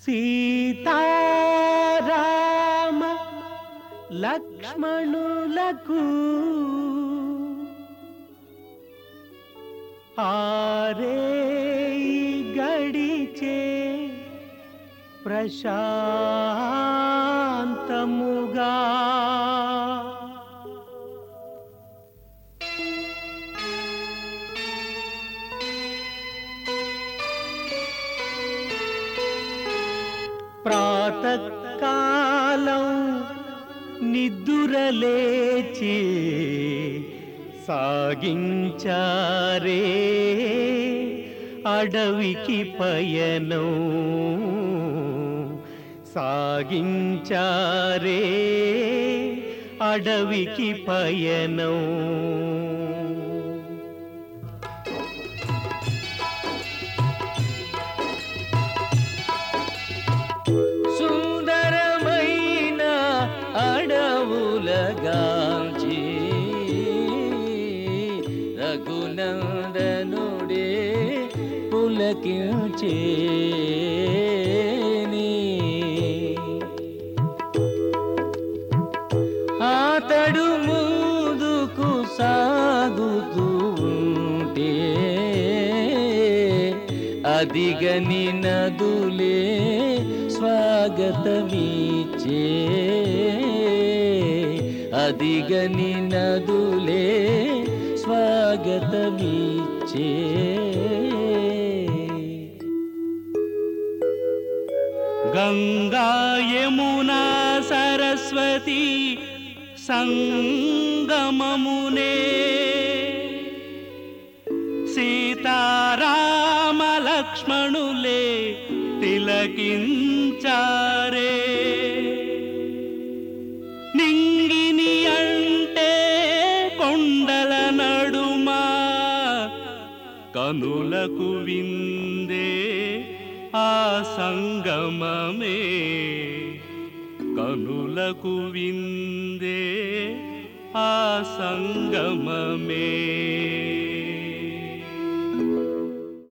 సీతారామ లక్ష్మణులకు ఆరే గడిచే ప్రశాంతముగా ప్రాతకాలం నిద్దురలేచి సాగించారే అడవికి పయనం సాగించారే అడవికి పయనం సుందరమైన అడవులగాంచి రఘునందనుడే పులకించే అతడు ముందుకు సాగుతూ ఉంటే అదిగని నదులే స్వాగతమిచ్చే అదిగని నదులే స్వాగతమిచ్చే గంగా యమునా సరస్వతి సంగమమునే సీతారామ లక్ష్మణులే తిలకించారే నింగిని అంటే కొండల నడుమా కనులకు విందే ఆ సంగమమే కనులకు విందే ఆ సంగమమే